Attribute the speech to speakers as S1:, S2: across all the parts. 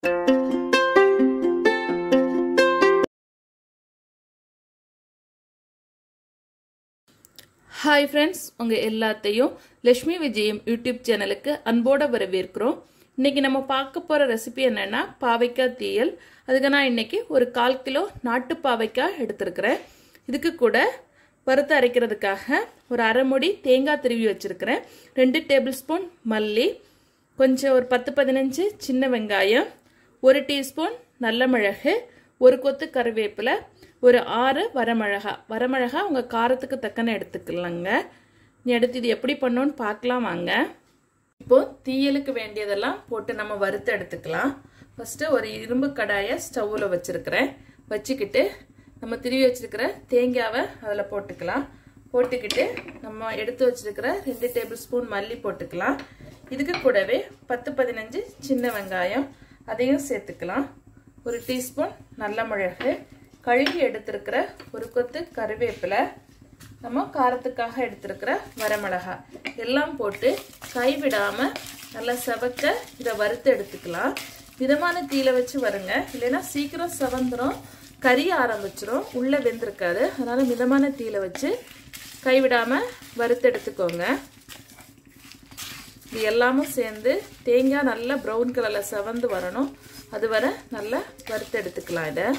S1: hi friends உங்கள் எல்லாத்தையும் லக்ஷ்மி விஜயம் யூடியூப் சேனலுக்கு அன்போடு வரவேற்கிறோம் இன்றைக்கி நம்ம பார்க்க போகிற ரெசிபி என்னென்னா பாவைக்காய் தீயல் அதுக்கு நான் இன்றைக்கி ஒரு கால் கிலோ நாட்டு பாவைக்காய் எடுத்திருக்கிறேன் இதுக்கு கூட வறுத்து அரைக்கிறதுக்காக ஒரு அரை முடி தேங்காய் திருவி வச்சுருக்கிறேன் ரெண்டு டேபிள் ஸ்பூன் மல்லி கொஞ்சம் ஒரு பத்து பதினஞ்சு சின்ன வெங்காயம் ஒரு டீஸ்பூன் நல்ல மிளகு ஒரு கொத்து கருவேப்பிலை ஒரு ஆறு வரமிளகா வரமிளகா உங்கள் காரத்துக்கு தக்கன எடுத்துக்கலாங்க நீ எடுத்து இது எப்படி பண்ணோன்னு பார்க்கலாம் வாங்க இப்போ தீயலுக்கு வேண்டியதெல்லாம் போட்டு நம்ம வறுத்து எடுத்துக்கலாம் ஃபஸ்ட்டு ஒரு இரும்பு கடாயை ஸ்டவ்வில் வச்சுருக்கிறேன் வச்சுக்கிட்டு நம்ம திருவி வச்சுருக்கிற தேங்காவை அதில் போட்டுக்கலாம் போட்டுக்கிட்டு நம்ம எடுத்து வச்சுருக்கிற ரெண்டு டேபிள் ஸ்பூன் மல்லி போட்டுக்கலாம் இதுக்கு கூடவே பத்து பதினஞ்சு சின்ன வெங்காயம் அதையும் சேர்த்துக்கலாம் ஒரு டீஸ்பூன் நல்ல மிளகு கழுகி எடுத்திருக்கிற ஒரு கொத்து கருவேப்பிலை நம்ம காரத்துக்காக எடுத்திருக்கிற வரமிளகா எல்லாம் போட்டு கைவிடாமல் நல்லா செவக்க இதை வறுத்து எடுத்துக்கலாம் மிதமான தீயில வச்சு வருங்க இல்லைன்னா சீக்கிரம் செவந்துடும் கறிய ஆரம்பிச்சிரும் உள்ளே வெந்திருக்காது அதனால் மிதமான தீயில வச்சு கைவிடாமல் வறுத்து எடுத்துக்கோங்க இது எல்லாமும் சேர்ந்து தேங்காய் நல்லா ப்ரௌன் கலரில் செவந்து வரணும் அது வர நல்லா வறுத்து எடுத்துக்கலாம் இதை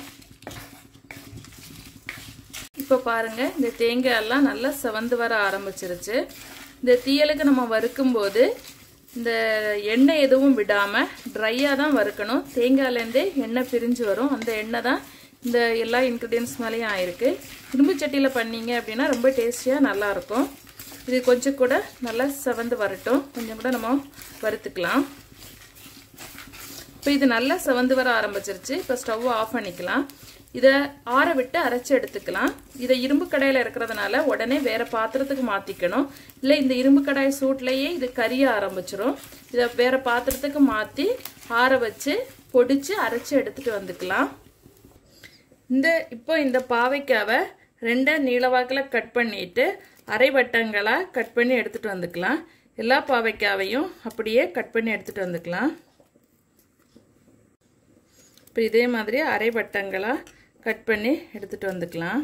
S1: இப்போ பாருங்கள் இந்த தேங்காய் எல்லாம் நல்லா செவந்து வர ஆரம்பிச்சிருச்சு இந்த தீயலுக்கு நம்ம வறுக்கும்போது இந்த எண்ணெய் எதுவும் விடாமல் ட்ரையாக தான் வறுக்கணும் தேங்காயிலேருந்தே எண்ணெய் பிரிஞ்சு வரும் அந்த எண்ணெய் தான் இந்த எல்லா இன்க்ரீடியன்ஸ் மேலேயும் ஆயிருக்கு இரும்பு சட்டியில் பண்ணீங்க அப்படின்னா ரொம்ப டேஸ்டியாக நல்லாயிருக்கும் இது கொஞ்சம் கூட நல்லா செவந்து வரட்டும் கொஞ்சம் கூட நம்ம வறுத்துக்கலாம் இப்போ இது நல்லா செவந்து வர ஆரம்பிச்சிருச்சு இப்போ ஸ்டவ் ஆஃப் பண்ணிக்கலாம் இதை ஆற விட்டு அரைச்சி எடுத்துக்கலாம் இதை இரும்பு கடாயில் இருக்கிறதுனால உடனே வேற பாத்திரத்துக்கு மாற்றிக்கணும் இல்லை இந்த இரும்பு கடாய் சூட்லேயே இது கரிய ஆரம்பிச்சிரும் இதை வேற பாத்திரத்துக்கு மாற்றி ஆற வச்சு பொடிச்சு அரைச்சி எடுத்துட்டு வந்துக்கலாம் இந்த இப்போ இந்த பாவைக்காவை ரெண்டை நீளவாக்கில் கட் பண்ணிட்டு அரை வட்டங்களாக கட் பண்ணி எடுத்துகிட்டு வந்துக்கலாம் எல்லா பாவைக்காவையும் அப்படியே கட் பண்ணி எடுத்துகிட்டு வந்துக்கலாம் இப்போ இதே மாதிரி அரை வட்டங்களாக கட் பண்ணி எடுத்துகிட்டு வந்துக்கலாம்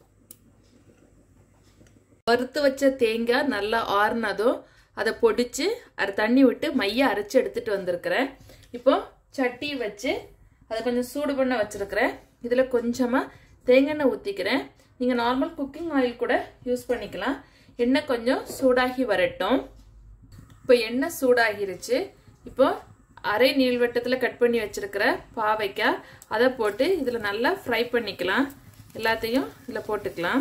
S1: வறுத்து வச்ச தேங்காய் நல்லா ஆறுனதும் அதை பொடிச்சு அதை தண்ணி விட்டு மைய அரைச்சி எடுத்துகிட்டு வந்திருக்கிறேன் இப்போ சட்டி வச்சு அதை கொஞ்சம் சூடு பண்ண வச்சுருக்கிறேன் இதில் கொஞ்சமாக தேங்காய் ஊற்றிக்கிறேன் நீங்கள் நார்மல் குக்கிங் ஆயில் கூட யூஸ் பண்ணிக்கலாம் எண்ணெய் கொஞ்சம் சூடாகி வரட்டும் இப்போ எண்ணெய் சூடாகிருச்சு இப்போ அரை நீள்வட்டத்தில் கட் பண்ணி வச்சுருக்கிற பாவைக்காய் அதை போட்டு இதில் நல்லா ஃப்ரை பண்ணிக்கலாம் எல்லாத்தையும் இதில் போட்டுக்கலாம்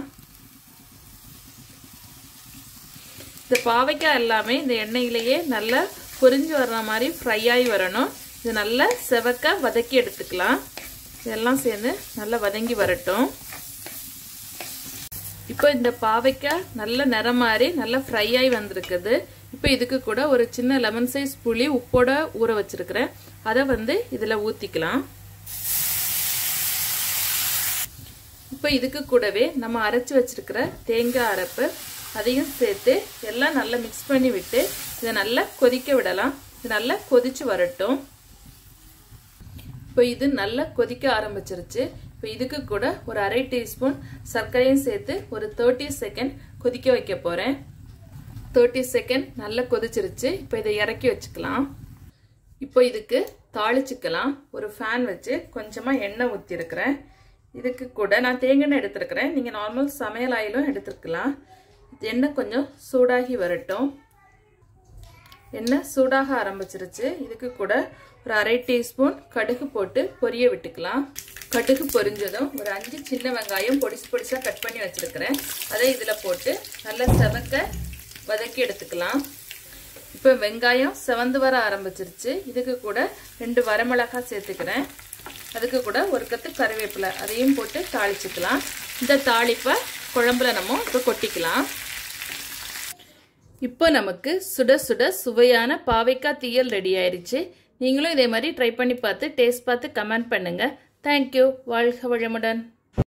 S1: இந்த பாவைக்காய் எல்லாமே இந்த எண்ணெயிலேயே நல்லா பொரிஞ்சு வர்ற மாதிரி ஃப்ரை ஆகி வரணும் இது நல்லா செவக்க வதக்கி எடுத்துக்கலாம் இதெல்லாம் சேர்ந்து நல்லா வதங்கி வரட்டும் இப்போ இந்த பாவைக்காய் நல்ல நிறம் மாதிரி நல்லா ஃப்ரை ஆகி வந்திருக்குது இப்போ இதுக்கு கூட ஒரு சின்ன லெமன் சைஸ் புளி உப்போட ஊற வச்சிருக்கிறேன் அதை வந்து இதில் ஊற்றிக்கலாம் இப்போ இதுக்கு கூடவே நம்ம அரைச்சி வச்சிருக்கிற தேங்காய் அரைப்பு அதையும் சேர்த்து எல்லாம் நல்லா மிக்ஸ் பண்ணி விட்டு இதை நல்லா கொதிக்க விடலாம் இது நல்லா கொதிச்சு வரட்டும் இப்போ இது நல்லா கொதிக்க ஆரம்பிச்சிருச்சு இப்போ இதுக்கு கூட ஒரு அரை டீஸ்பூன் சர்க்கரையும் சேர்த்து ஒரு தேர்ட்டி செகண்ட் கொதிக்க வைக்க போகிறேன் தேர்ட்டி செகண்ட் நல்லா கொதிச்சிருச்சு இப்போ இதை இறக்கி வச்சுக்கலாம் இப்போ இதுக்கு தாளிச்சுக்கலாம் ஒரு ஃபேன் வச்சு கொஞ்சமாக எண்ணெய் ஊற்றிருக்கிறேன் இதுக்கு கூட நான் தேங்காய் எடுத்துருக்கிறேன் நீங்கள் நார்மல் சமையல் ஆயிலும் எடுத்துருக்கலாம் எண்ணெய் கொஞ்சம் சூடாகி வரட்டும் எண்ணெய் சூடாக ஆரம்பிச்சிருச்சு இதுக்கு கூட ஒரு அரை டீஸ்பூன் கடுகு போட்டு பொரிய விட்டுக்கலாம் கடுகு பொரிஞ்சதும் ஒரு அஞ்சு சின்ன வெங்காயம் பொடிசு பொடிசாக கட் பண்ணி வச்சுருக்கிறேன் அதை இதில் போட்டு நல்லா செவக்க வதக்கி எடுத்துக்கலாம் இப்போ வெங்காயம் செவந்து வர ஆரம்பிச்சிருச்சு இதுக்கு கூட ரெண்டு வரமிளகாய் சேர்த்துக்கிறேன் அதுக்கு கூட ஒரு கத்து கருவேப்பிலை அதையும் போட்டு தாளிச்சுக்கலாம் இந்த தாளிப்பை குழம்புல நம்ம இப்போ கொட்டிக்கலாம் இப்போ நமக்கு சுட சுட சுவையான பாவைக்காய் தீயல் ரெடி ஆயிடுச்சு நீங்களும் இதே மாதிரி ட்ரை பண்ணி பார்த்து டேஸ்ட் பார்த்து கமெண்ட் பண்ணுங்கள் தேங்க்யூ வாழ்க வளமுடன்